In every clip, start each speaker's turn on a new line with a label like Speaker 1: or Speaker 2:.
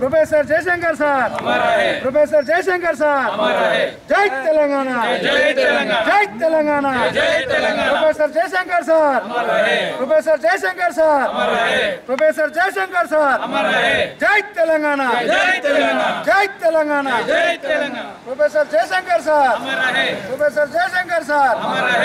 Speaker 1: professor Jayashankar sir professor Jayashankar sir జై తెలంగాణ జై Telangana professor Jayashankar sir professor Jayashankar sir professor Jayashankar sir జై తెలంగాణ జై Telangana professor Jayashankar sir professor Jayashankar sir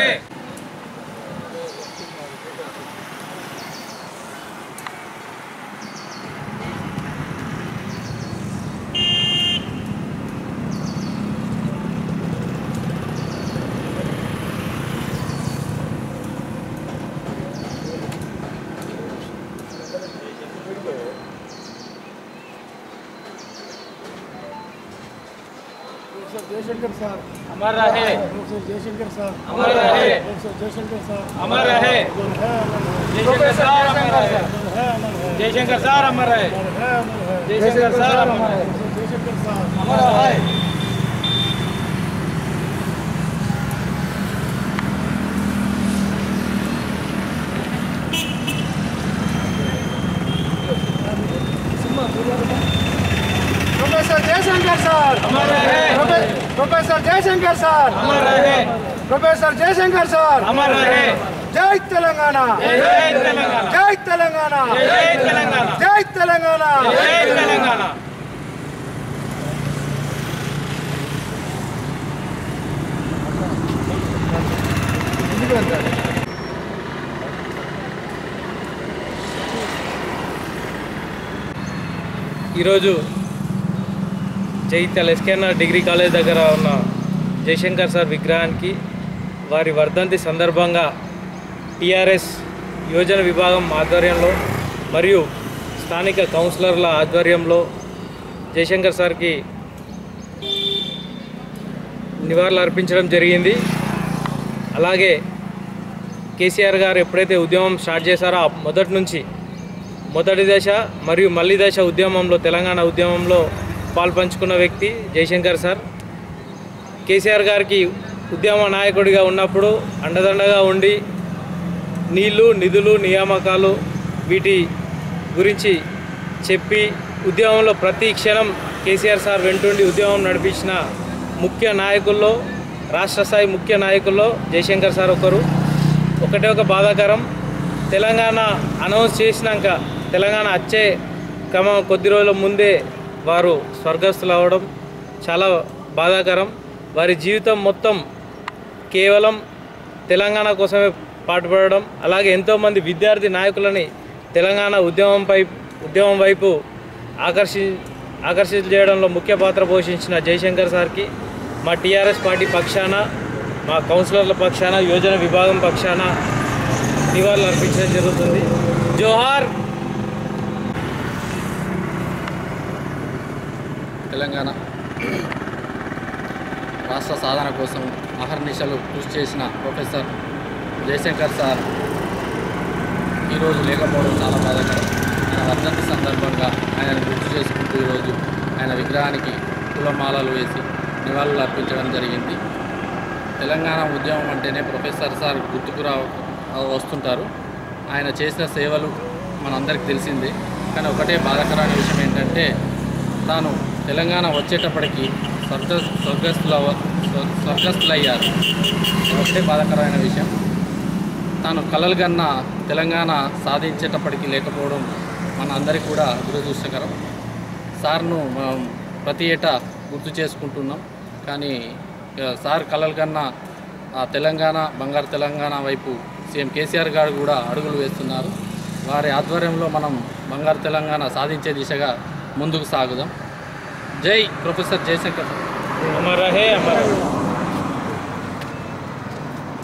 Speaker 1: Jayashankar sir
Speaker 2: अमर रहे
Speaker 1: प्रोफेसर जयशंकर सर
Speaker 2: अमर रहे
Speaker 1: प्रोफेसर जयशंकर सर
Speaker 2: अमर रहे जयशंकर सर अमर रहे जयशंकर सर अमर रहे जयशंकर सर अमर रहे
Speaker 1: जयशंकर सर
Speaker 2: अमर रहे
Speaker 1: प्रोफेसर जयशंकर सर
Speaker 2: अमर रहे
Speaker 1: प्रोफे- प्रोफेसर जयशंकर सर
Speaker 2: अमर रहे
Speaker 1: प्रोफेसर जयशंकर सर
Speaker 2: अमर रहे
Speaker 1: जय तेलंगाना
Speaker 2: जय तेलंगाना
Speaker 1: जय तेलंगाना
Speaker 2: जय तेलंगाना
Speaker 1: जय तेलंगाना
Speaker 2: जय तेलंगाना ఈరోజు జైత్యాల ఎస్కేఎన్ఆర్ డిగ్రీ కాలేజ్ దగ్గర ఉన్న జయశంకర్ సార్ విగ్రహానికి వారి వర్ధంతి సందర్భంగా టిఆర్ఎస్ యోజన విభాగం ఆధ్వర్యంలో మరియు స్థానిక కౌన్సిలర్ల ఆధ్వర్యంలో జయశంకర్ సార్కి నివాళులు అర్పించడం జరిగింది అలాగే కేసీఆర్ గారు ఎప్పుడైతే ఉద్యమం స్టార్ట్ చేశారో ఆ మొదటి నుంచి మొదటి దశ మరియు మళ్ళీ దశ ఉద్యమంలో తెలంగాణ ఉద్యమంలో పాల్పంచుకున్న వ్యక్తి జయశంకర్ సార్ కేసీఆర్ గారికి ఉద్యమ నాయకుడిగా ఉన్నప్పుడు అండదండగా ఉండి నీళ్లు నిధులు నియామకాలు వీటి గురించి చెప్పి ఉద్యమంలో ప్రతి క్షణం కేసీఆర్ సార్ వెంటుండి ఉద్యమం నడిపించిన ముఖ్య నాయకుల్లో రాష్ట్ర స్థాయి ముఖ్య నాయకుల్లో జయశంకర్ సార్ ఒకరు ఒకటే ఒక బాధాకరం తెలంగాణ అనౌన్స్ చేసినాక తెలంగాణ వచ్చే క్రమం కొద్ది రోజుల ముందే వారు స్వర్గస్థులు అవ్వడం చాలా బాధాకరం వారి జీవితం మొత్తం కేవలం తెలంగాణ కోసమే పాటుపడడం అలాగే ఎంతోమంది విద్యార్థి నాయకులని తెలంగాణ ఉద్యమంపై ఉద్యమం వైపు ఆకర్షి ఆకర్షిత చేయడంలో ముఖ్య పాత్ర పోషించిన జయశంకర్ సార్కి మా టీఆర్ఎస్ పార్టీ పక్షాన మా కౌన్సిలర్ల పక్షాన యోజన విభాగం పక్షాన నివాళులు అర్పించడం జరుగుతుంది జోహార్
Speaker 3: తెలంగాణ రాష్ట్ర సాధన కోసం అహర్నిశలు కృషి చేసిన ప్రొఫెసర్ జయశంకర్ సార్ ఈరోజు లేకపోవడం చాలా బాధాకరం ఆయన వర్ధంతి సందర్భంగా ఆయనను గుర్తు చేసుకుంటూ ఈరోజు ఆయన విగ్రహానికి పూలమాలలు వేసి నివాళులు అర్పించడం జరిగింది తెలంగాణ ఉద్యమం అంటేనే ప్రొఫెసర్ సార్ గుర్తుకు రా వస్తుంటారు ఆయన చేసిన సేవలు మనందరికీ తెలిసిందే కానీ ఒకటే బాధాకరమైన విషయం ఏంటంటే తాను తెలంగాణ వచ్చేటప్పటికి స్వర్గ స్వర్గస్థుల స్వర్గస్థులయ్యారు ఇది ఒకటే బాధాకరమైన విషయం తాను కలలు కన్న తెలంగాణ సాధించేటప్పటికి లేకపోవడం మన అందరికీ కూడా దురదృష్టకరం సార్ను మనం ప్రతి ఏటా గుర్తు చేసుకుంటున్నాం కానీ ఆ, సార్ కలలు కన్నా ఆ తెలంగాణ బంగారు తెలంగాణ వైపు సీఎం కేసీఆర్ గారు కూడా అడుగులు వేస్తున్నారు వారి ఆధ్వర్యంలో మనం బంగారు తెలంగాణ సాధించే దిశగా ముందుకు సాగుదాం జై ప్రొఫెసర్ జయశంకర్
Speaker 2: అమర్ రహే అమర్ రహే